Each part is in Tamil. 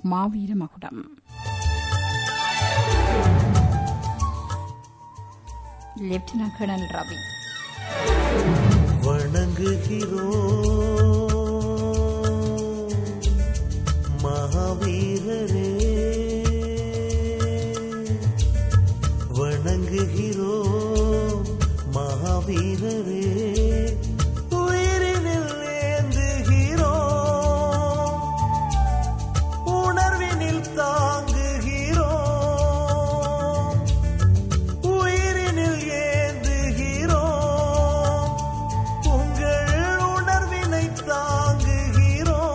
மாவீர மகுடம் லெப்டினன்ட் கர்னல் ரவி வணங்குகிறோம் மகாவீரரே வணங்குகிறோம் மகாவீரரே உயிரினில் ஏந்துகிறோம் உணர்வினில் தாங்குகிறோம் உயிரினில் ஏந்துகிறோம் உங்கள் உணர்வினை தாங்குகிறோம்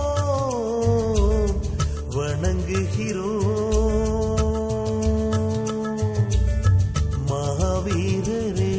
வணங்குகிறோம் மகாவீரரே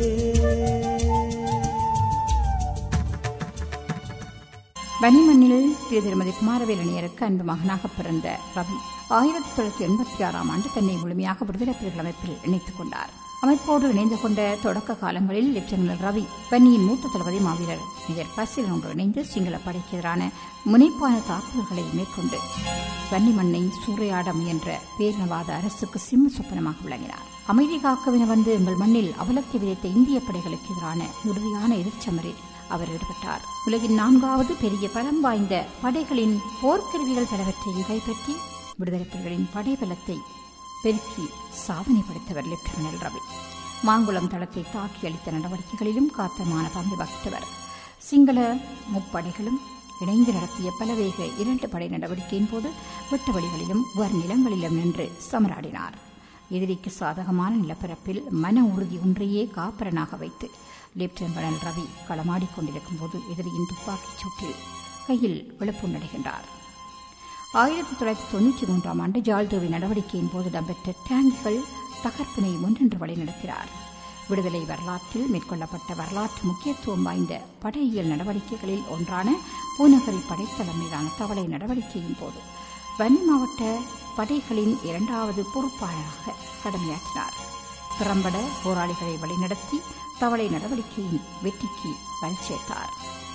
வன்னிமண்ணில் திரு திருமதி குமாரவேலனியருக்கு அன்பு மகனாக பிறந்த ரவி ஆயிரத்தி தொள்ளாயிரத்தி எண்பத்தி ஆறாம் ஆண்டு தன்னை முழுமையாக விடுதலை புலிகள் அமைப்பில் இணைத்துக் கொண்டார் அமைப்போடு இணைந்து கொண்ட தொடக்க காலங்களில் லெப்டினல் ரவி வன்னியின் மூத்த தளபதி மாவீரர் மேஜர் பசில் ஒன்று இணைந்து சிங்கள படைக்கு எதிரான முனைப்பான தாக்குதல்களை மேற்கொண்டு வன்னி மண்ணை சூறையாட முயன்ற பேரினவாத அரசுக்கு சிம்ம சொப்பனமாக விளங்கினார் அமைதி காக்கவென வந்து எங்கள் மண்ணில் அவலத்தை விதைத்த இந்திய படைகளுக்கு எதிரான உறுதியான எதிர்ச்சமரில் அவர் ஈடுபட்டார் உலகின் நான்காவது பெரிய பலம் வாய்ந்த படைகளின் போர்க்கருவிகள் பலவற்றையும் கைப்பற்றி விடுதலை புலிகளின் படைபலத்தை பெருக்கி சாதனை படைத்தவர் லெப்டினல் ரவி மாங்குளம் தளத்தை தாக்கி அளித்த நடவடிக்கைகளிலும் காத்தமான பங்கு வகித்தவர் சிங்கள முப்படைகளும் இணைந்து நடத்திய பலவேக இரண்டு படை நடவடிக்கையின் போது வெட்ட வழிகளிலும் உவர் நிலங்களிலும் நின்று சமராடினார் எதிரிக்கு சாதகமான நிலப்பரப்பில் மன உறுதி ஒன்றையே காப்பரனாக வைத்து லெப்டினன்ட் கர்னல் ரவி களமாடிக் கொண்டிருக்கும் போது எதிரியின் துப்பாக்கிச் சூட்டில் கையில் விழுப்புணர்கின்றார் ஆயிரத்தி தொள்ளாயிரத்தி தொன்னூற்றி மூன்றாம் ஆண்டு ஜால்தோவி நடவடிக்கையின் போது இடம்பெற்ற டேங்குகள் தகர்ப்பினை முன்னின்று வழிநடத்தினார் விடுதலை வரலாற்றில் மேற்கொள்ளப்பட்ட வரலாற்று முக்கியத்துவம் வாய்ந்த படையியல் நடவடிக்கைகளில் ஒன்றான பூநகரி படைத்தளம் மீதான தவளை நடவடிக்கையின் போது வன்னி மாவட்ட படைகளின் இரண்டாவது பொறுப்பாளராக கடமையாற்றினார் திறம்பட போராளிகளை வழிநடத்தி தவளை நடவடிக்கையின் வெற்றிக்கு வலிச்சேர்த்தார்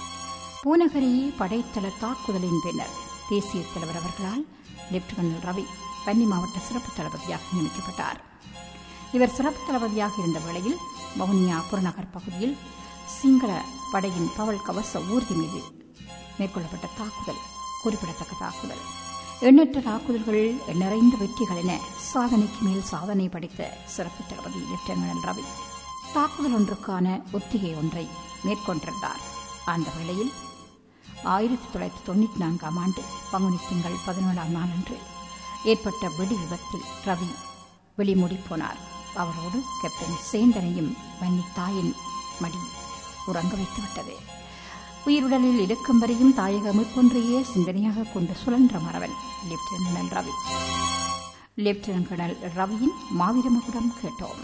பூநகரி படைத்தள தாக்குதலின் பின்னர் தேசிய தலைவர் அவர்களால் லெப்டினன்ட் ரவி வன்னி மாவட்ட சிறப்பு தளபதியாக நியமிக்கப்பட்டார் இவர் சிறப்பு தளபதியாக இருந்த வேளையில் வவுனியா புறநகர் பகுதியில் சிங்கள படையின் பவல் கவச ஊர்தி மீது மேற்கொள்ளப்பட்ட தாக்குதல் குறிப்பிடத்தக்க தாக்குதல் எண்ணற்ற தாக்குதல்கள் நிறைந்த வெற்றிகள் என சாதனைக்கு மேல் சாதனை படைத்த சிறப்பு தளபதி லெப்டினன்ட் ரவி தாக்குதல் ஒன்றுக்கான ஒத்திகை ஒன்றை மேற்கொண்டிருந்தார் அந்த வேளையில் ஆயிரத்தி தொள்ளாயிரத்தி தொண்ணூற்றி நான்காம் ஆண்டு பங்குனி திங்கள் பதினேழாம் நாளன்று ஏற்பட்ட வெடி விபத்தில் ரவி வெளிமூடி போனார் அவரோடு கேப்டன் சேந்தனையும் வன்னி தாயின் மடி உறங்க வைத்துவிட்டது உயிருடலில் இருக்கும் வரையும் தாயக மீட்பொன்றையே சிந்தனையாக கொண்டு சுழன்ற மறவன் லெப்டினன்ட் ரவி லெப்டினன்ட் கர்னல் ரவியின் மாவீரமகுடம் கேட்டோம்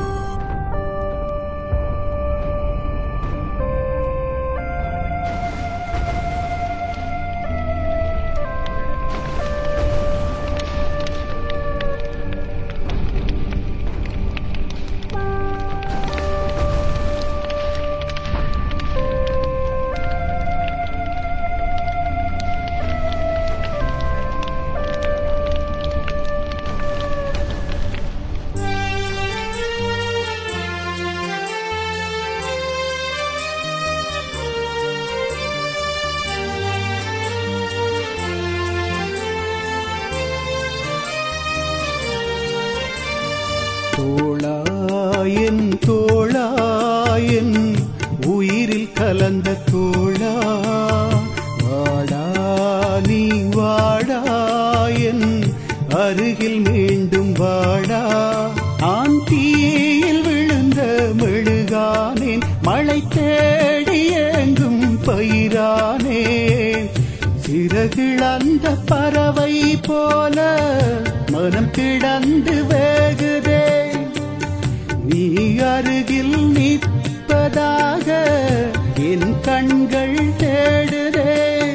தோளாயன் தோளாயன் உயிரில் கலந்த தோளா வாடா நீ வாடாயன் அருகில் மீண்டும் வாடா ஆன் தீயில் விழுந்த மெழுகானேன் மழை தேடி எங்கும் பயிரானேன் சிறகிழந்த பறவை போல மனம் கிடந்து வேகுதே நீ அருகில் நிற்பதாக என் கண்கள் தேடுதே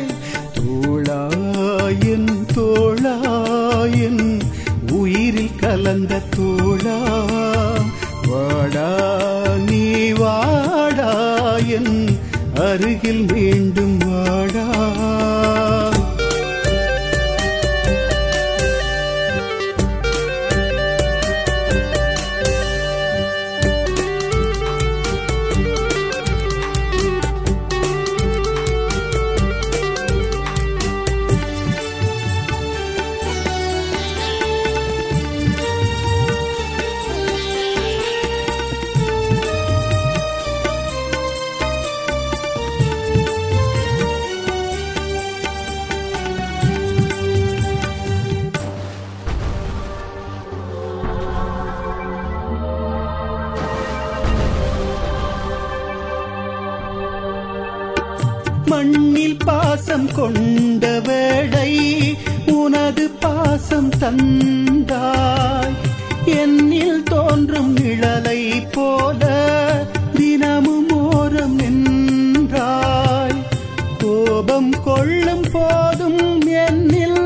தோளாயின் தோளாயின் உயிரில் கலந்த தோளா வாடா நீ வாடாயன் அருகில் மீண்டும் வாடா பாசம் கொண்ட வேளை உனது பாசம் தந்தாய் என்னில் தோன்றும் நிழலை போல தினமும் ஓரம் நின்றாய் கோபம் கொள்ளும் போதும் என்னில்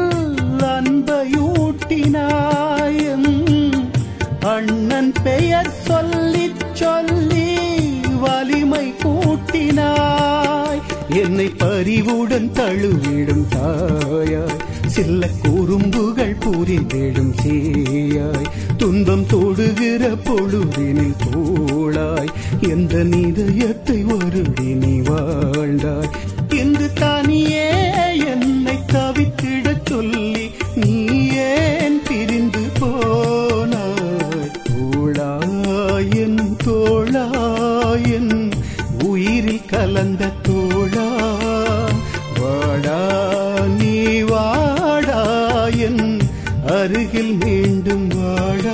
அன்பையூட்டினாயும் அண்ணன் பெயர் சொல்லிச் சொல்லி வலிமை கூட்டினாய் என்னை பரிவுடன் தழுவிடும் தாயாய் சில்ல குறும்புகள் புரிந்திடும் சேயாய் துன்பம் தொடுகிற பொழுதினில் தோளாய் எந்த நிதயத்தை வருடி நீ வாழ்ந்தாய் இன்று தனியே என்னை தவித்திடச் சொல்லி நீ ஏன் பிரிந்து போனாய் தோளாயன் தோளாயன் உயிரில் கலந்த தோழா வாடா நீ வாடாயன் அருகில் மீண்டும் வாடா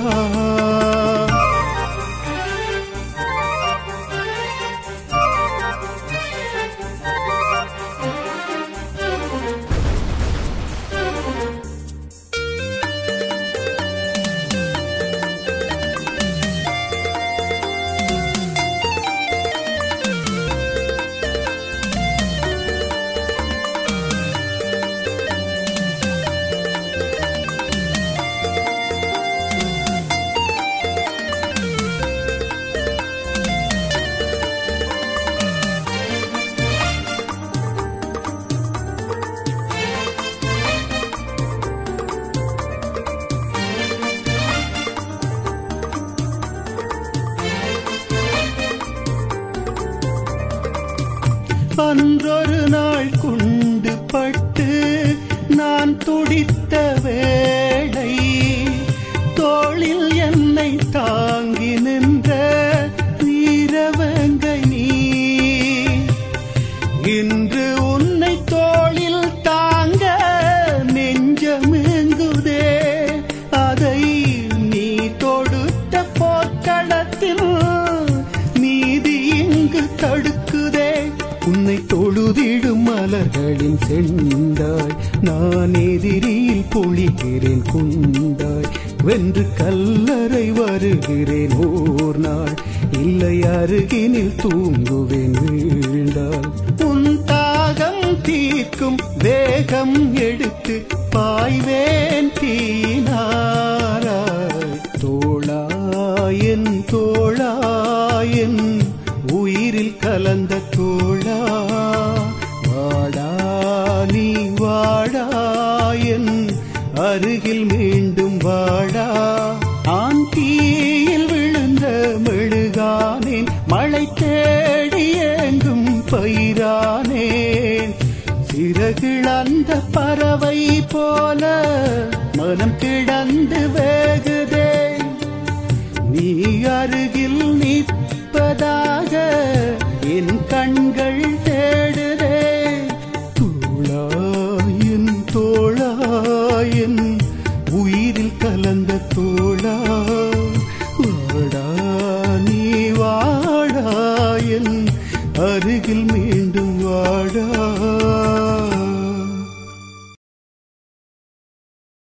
அன்றொரு நாள் குண்டு பட்டு நான் துடித்த வேளை தோளில் என்னை தாங்கி நின்ற வீரவங்கை நீ இன்று உன்னை தோளில் தாங்க நெஞ்சமெங்குதே அதை நீ தொடுத்த போர்க்களத்தில் நீதி இங்கு தடுக்குதே உன்னை தொழுதிடும் மலர்களின் செந்தாய் நான் எதிரியில் பொழிகிறேன் குந்தாய் வென்று கல்லறை வருகிறேன் ஓர் நாள் இல்லை அருகினில் தூங்குவேன் வீழ்ந்தாள் உன் தாகம் தீர்க்கும் வேகம் எடுத்து பாய்வேன் தீனாராய் தோளாயன் தோளாயன் உயிரில் கலந்த தோழா வாடா நீ வாடாயன் அருகில் மீண்டும் வாடா ஆன் தீயில் விழுந்த மெழுகானேன் மழை தேடி எங்கும் பயிரானேன் சிறகிழந்த பறவை போல மனம் கிடந்து வேகுதே நீ அருகில் நிற்பதாக என் கண்கள் தேடுதே தோளாயின் தோளாயின் உயிரில் கலந்த தோளா வாடா நீ வாடாயன் அருகில் மீண்டும் வாடா